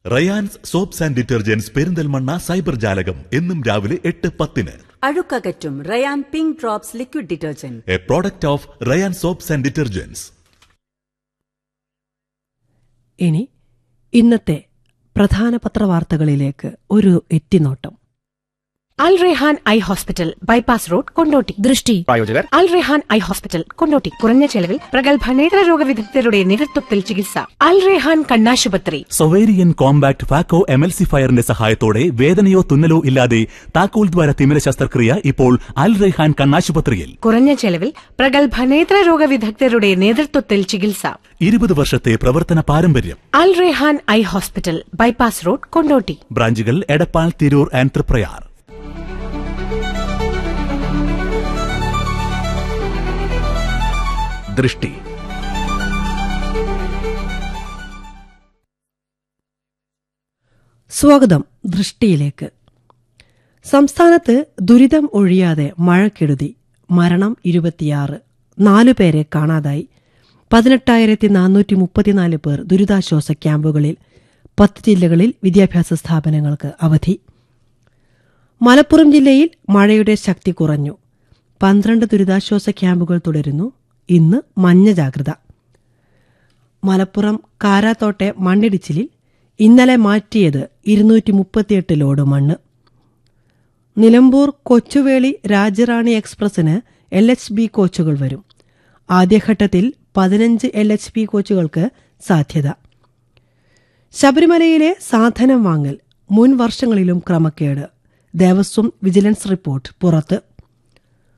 Rayan's soaps and detergents Perinthalmanna cyber ജാലകം എന്നും രാവിലെ എട്ട് പത്തിന് അഴുക്കകറ്റും Ryan pink drops liquid detergent a product of Ryan soaps and detergents ഇനി ഇന്നത്തെ പ്രധാന പത്രവാർത്തകളിലേക്ക് ഒരു എത്തിനോട്ടം Al Rehan eye hospital bypass road Kondotty ദൃഷ്ടി പ്രായോജകർ അൽ റെഹാൻ ഐ ഹോസ്പിറ്റൽ കൊണ്ടോട്ടി കുറഞ്ഞ ചെലവിൽ പ്രഗത്ഭ നേത്രരോഗ വിദഗ്ധരുടെ നേതൃത്വത്തിൽ ചികിത്സ അൽ റെഹാൻ കണ്ണാശുപത്രി സൊവേരിയൻ കോമ്പാക്ട് ഫാക്കോ എമൽസിഫയറിന്റെ സഹായത്തോടെ വേദനയോ തുന്നലോ ഇല്ലാതെ താക്കോൽ ദ്വാര തിമിര ശസ്ത്രക്രിയ ഇപ്പോൾ അൽ റെഹാൻ കണ്ണാശുപത്രിയിൽ കുറഞ്ഞ ചെലവിൽ പ്രഗത്ഭ നേത്രരോഗ വിദഗ്ധരുടെ നേതൃത്വത്തിൽ ചികിത്സ ഇരുപത് വർഷത്തെ പ്രവർത്തന പാരമ്പര്യം Al Rehan eye hospital bypass road Kondotty ബ്രാഞ്ചുകൾ എടപ്പാൾ തിരൂർ ആൻഡ് തൃപ്രയാർ ദൃഷ്ടി സ്വാഗതം ദൃഷ്ടിയിലേക്ക് സംസ്ഥാനത്ത് ദുരിതം ഒഴിയാതെ മഴക്കെടുതി മരണം ഇരുപത്തിയാറ് നാലുപേരെ കാണാതായി പതിനെട്ടായിരത്തി നാനൂറ്റി മുപ്പത്തിനാല് പേർ ദുരിതാശ്വാസ ക്യാമ്പുകളിൽ പത്ത് ജില്ലകളിൽ വിദ്യാഭ്യാസ സ്ഥാപനങ്ങൾക്ക് അവധി മലപ്പുറം ജില്ലയിൽ മഴയുടെ ശക്തി കുറഞ്ഞു പന്ത്രണ്ട് ദുരിതാശ്വാസ ക്യാമ്പുകൾ തുടരുന്നു ഇന്ന് മഞ്ഞ ജാഗ്രത മലപ്പുറം കാരാത്തോട്ടെ മണ്ണിടിച്ചിലിൽ ഇന്നലെ മാറ്റിയത് ഇരുന്നൂറ്റി മുപ്പത്തിയെട്ട് ലോഡ് മണ്ണ് നിലമ്പൂർ കൊച്ചുവേളി രാജറാണി എക്സ്പ്രസിന് എൽ എച്ച് ബി കോച്ചുകൾ വരും ആദ്യഘട്ടത്തിൽ പതിനഞ്ച് എൽ എച്ച് ബി കോച്ചുകൾക്ക് സാധ്യത ശബരിമലയിലെ സാധനം വാങ്ങൽ മുൻ വർഷങ്ങളിലും ക്രമക്കേട് ദേവസ്വം വിജിലൻസ് റിപ്പോർട്ട് പുറത്ത്